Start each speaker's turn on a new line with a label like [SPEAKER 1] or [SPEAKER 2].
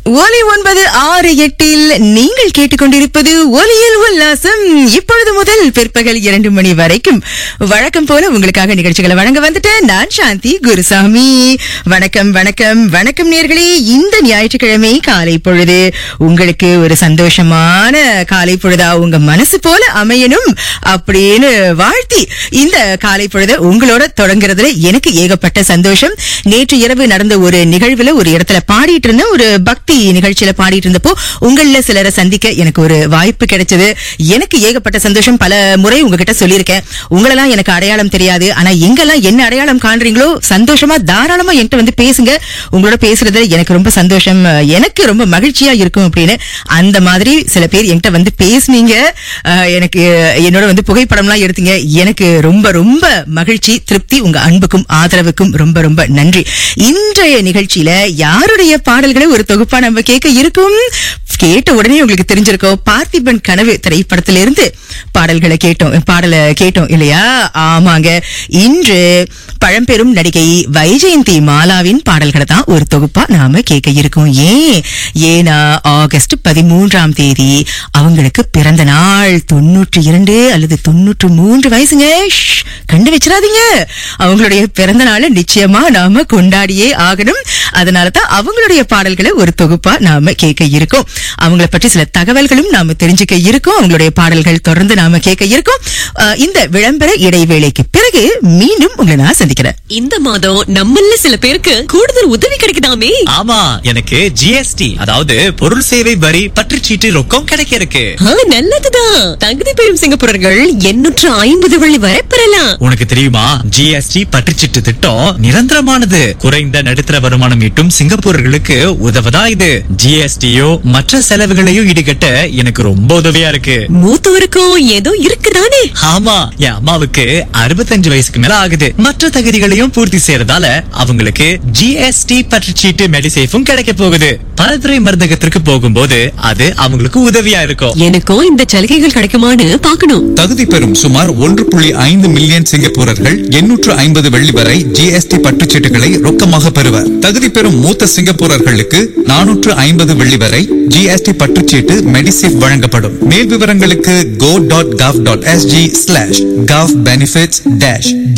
[SPEAKER 1] ஒலி ஒன்பது ஆறு எட்டில் நீங்கள் கேட்டுக்கொண்டிருப்பது ஒலியில் உல்லாசம் இப்பொழுது முதல் பிற்பகல் இரண்டு மணி வரைக்கும் வழக்கம் போல உங்களுக்காக நிகழ்ச்சிகளை வழங்க வந்துட்டேன் நான் சாந்தி குருசாமி வணக்கம் வணக்கம் வணக்கம் நேர்களே இந்த ஞாயிற்றுக்கிழமை காலை பொழுது உங்களுக்கு ஒரு சந்தோஷமான காலை பொழுதா உங்க மனசு போல அமையணும் அப்படின்னு வாழ்த்தி இந்த காலை பொழுது உங்களோட தொடங்குறதுல எனக்கு ஏகப்பட்ட சந்தோஷம் நேற்று இரவு நடந்த ஒரு நிகழ்வுல ஒரு இடத்துல பாடிட்டு இருந்த ஒரு பக்தி நிகழ்ச்சியில பாடிட்டு இருந்தப்போ உங்கள சிலரை சந்திக்க எனக்கு ஒரு வாய்ப்பு கிடைச்சது எனக்கு ஏகப்பட்ட சந்தோஷம் பல முறை உங்ககிட்ட சொல்லியிருக்கேன் உங்களெல்லாம் எனக்கு அடையாளம் தெரியாது ஆனா எங்கெல்லாம் என்ன அடையாளம் காண்றீங்களோ சந்தோஷமா தாராளமா என்கிட்ட வந்து பேசுங்க உங்களோட பேசுறது எனக்கு ரொம்ப சந்தோஷம் எனக்கு ரொம்ப மகிழ்ச்சியா இருக்கும் அப்படின்னு அந்த மாதிரி சில பேர் என்கிட்ட வந்து பேசுனீங்க அஹ், எனக்கு என்னோட வந்து புகைப்படம்லாம் எடுத்தீங்க எனக்கு ரொம்ப ரொம்ப மகிழ்ச்சி திருப்தி உங்க அன்புக்கும் ஆதரவுக்கும் ரொம்ப ரொம்ப நன்றி இன்றைய நிகழ்ச்சியில யாருடைய பாடல்களை ஒரு தொகுப்பா நம்ம கேட்க இருக்கும் கேட்ட உடனே உங்களுக்கு தெரிஞ்சிருக்கும் பார்த்திபன் கனவு திரைப்படத்திலிருந்து பாடல்களை கேட்டோம் பாடலை கேட்டோம் இல்லையா ஆமாங்க இன்று பழம்பெரும் நடிகை வைஜெயந்தி மாலாவின் பாடல்களை தான் ஒரு தொகுப்பா நாம கேட்க இருக்கோம் ஏன் ஏன்னா ஆகஸ்ட் பதிமூன்றாம் தேதி அவங்களுக்கு பிறந்த நாள் தொண்ணூற்றி இரண்டு அல்லது தொண்ணூற்று மூன்று வயசுங்க ஷ், கண்டு வச்சிடாதீங்க அவங்களுடைய பிறந்த நாளை நிச்சயமா நாம கொண்டாடியே ஆகணும் அதனால தான் அவங்களுடைய பாடல்களை ஒரு தொகுப்பா நாம கேட்க இருக்கோம் அவங்கள பற்றி சில தகவல்களும் நாம தெரிஞ்சுக்க இருக்கோம் அவங்களுடைய பாடல்கள் தொடர்ந்து நாம கேட்க இருக்கோம் அஹ், இந்த விளம்பர இடைவேளைக்கு பிறகு மீண்டும் உங்களை நான் சந்திக்கிறேன்
[SPEAKER 2] இந்த மாதம் நம்மள சில பேருக்கு கூடுதல் உதவி கிடைக்குதாமே
[SPEAKER 3] ஆமா எனக்கு ஜிஎஸ்டி அதாவது பொருள் சேவை வரி பற்றுச்சீட்டு ரொக்கம் கிடைக்க இருக்கு
[SPEAKER 2] ஆ, நல்லதுதான் தகுதி பெறும் சிங்கப்பூரர்கள் எண்ணூற்று ஐம்பது வழி வரை பெறலாம்
[SPEAKER 3] உனக்கு தெரியுமா ஜிஎஸ்டி பற்றுச்சீட்டு திட்டம் நிரந்தரமானது குறைந்த நடுத்தர வருமானம் ஈட்டும் சிங்கப்பூரர்களுக்கு உதவதா இது ஜிஎஸ்டியோ மற்ற செலவுகளையும் ஈடுகட்ட எனக்கு ரொம்ப உதவியா இருக்கு
[SPEAKER 2] மூத்தவருக்கும் ஏதோ இருக்குதானே
[SPEAKER 3] ஆமா என் அம்மாவுக்கு அறுபத்தஞ்சு வயசுக்கு மேல ஆகுது மற்ற தகுதிகளையும் பூர்த்தி செய்யறதால அவங்களுக்கு ஜிஎஸ்டி பற்றுச்சீட்டு மெடிசேஃபும் கிடைக்க போகுது பலதுறை மருந்தகத்திற்கு போகும்போது அது அவங்களுக்கு உதவியா இருக்கும்
[SPEAKER 2] எனக்கும் இந்த சலுகைகள் கிடைக்குமான்னு பாக்கணும்
[SPEAKER 4] தகுதி பெறும் சுமார் ஒன்று புள்ளி ஐந்து மில்லியன் சிங்கப்பூரர்கள் எண்ணூற்று ஐம்பது வெள்ளி வரை ஜிஎஸ்டி பற்றுச்சீட்டுகளை ரொக்கமாக பெறுவர் தகுதி பெறும் மூத்த சிங்கப்பூரர்களுக்கு நானூற்று ஐம்பது வெள்ளி வரை ஜிஎஸ்டி பற்றுச்சீட்டு மெடிசேஃப் வழங்கப்படும் மேல் விவரங்களுக்கு go.gov.sg slash gov benefits dash